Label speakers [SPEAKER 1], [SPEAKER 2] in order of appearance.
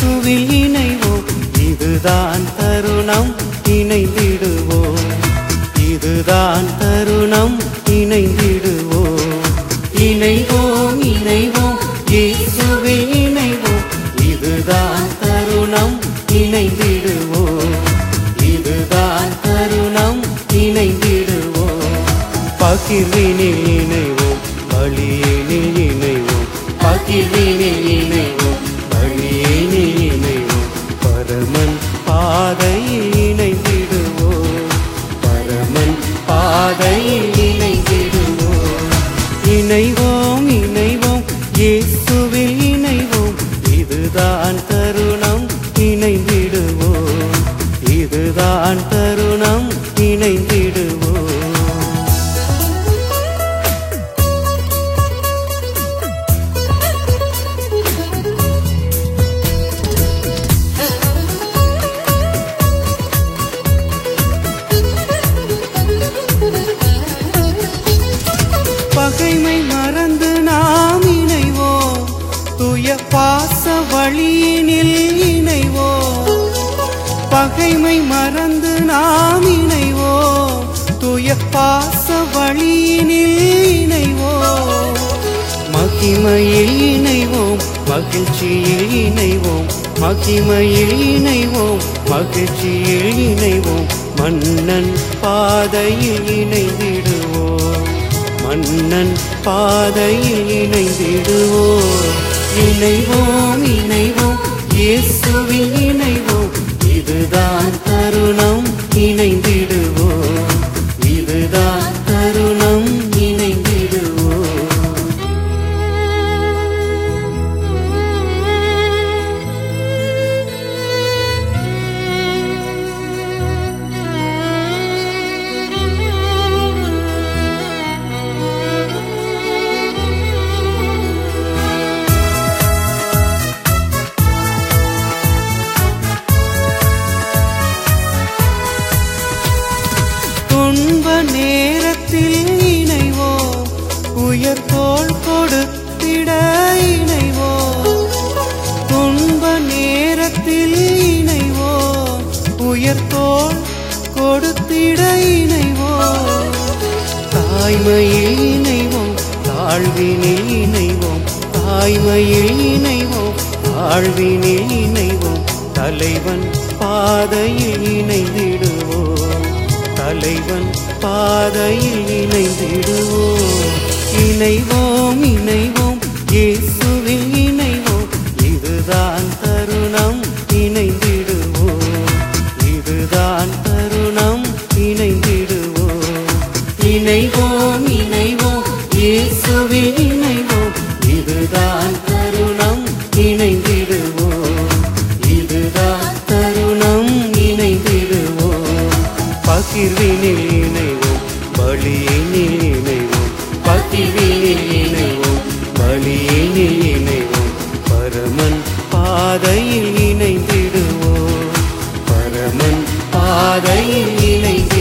[SPEAKER 1] இயேசுவில் இணைவோம் இதுதான் தருணம் இணைந்திடுவோம் இதுதான் தருணம் இணைந்திடுவோம் இணைவோம் இணைவோம் இயேசுவில் இணைவோம் இதுதான் தருணம் இணைந்திடுவோம் இதுதான் தருணம் இணைந்திடுவோம் பகிர்வினில் இணைவோம் பலியினில் இணைவோம் பகிர்வினில் இணைவோம் பலியினில் இணைவோம் பரமன் பாதையில் இணைந்திடுவோம் பரமன் பாதையில் இணைந்திடுவோம் இணைவோம் இணைவோம் இயேசுவில் இணைவோம் இதுதான் தருணம் இணைந்திடுவோம் இதுதான் தருணம் இணைந்திடுவோம் பகைமை மறந்து நாம் இணைவோம் துய பாச வழியினில் இணைவோம் பகைமை மறந்து நாம் இணைவோம் துய பாச வழியினில் இணைவோம் மகிமையில் இணைவோம் மகிழ்ச்சியில் இணைவோம் மகிமையில் இணைவோம் மகிழ்ச்சியில் இணைவோம் மன்னன் பாதையில் இணைந்திடுவோம் மன்னன் பாதையில் இணைந்திடுவோம் இணைவோம் இணைவோம் இயேசுவில் இணைவோம் இதுதான் தருணம் இணைந்திடுவோம் இதுதான் தருணம் இணைந்திடுவோம் துன்ப நேரத்தில் இணைவோம் உயர் தோள் கொடுத்திட இணைவோம் துன்ப நேரத்தில் இணைவோம் உயர் தோள் கொடுத்திட இணைவோம் தாய்மையில் இணைவோம் தாழ்வினில் இணைவோம் தாய்மையில் இணைவோம் தாழ்வினில் இணைவோம் தலைவன் பாதையில் இணைந்திடுவோம் தலைவன் பாதையில் இணைந்திடுவோம் இணைவோம் இணைவோம் இயேசுவில் இணைவோம் இதுதான் தருணம் இணைந்திடுவோம் இதுதான் தருணம் இணைந்திடுவோம் இணைவோம் இணைவோம் இயேசுவில் இணைவோம் இதுதான் தருணம் இணைந்திடுவோம் இதுதான் தருணம் இணைந்திடுவோம் பகிர்வினில் இணைவோம் பலியினில் இணைவோம் பகிர்வினில் இணைவோம் பலியினில் இணைவோம் பரமன் பாதையில் இணைந்திடுவோம் பரமன் பாதையில் இணைந்திடுவோம்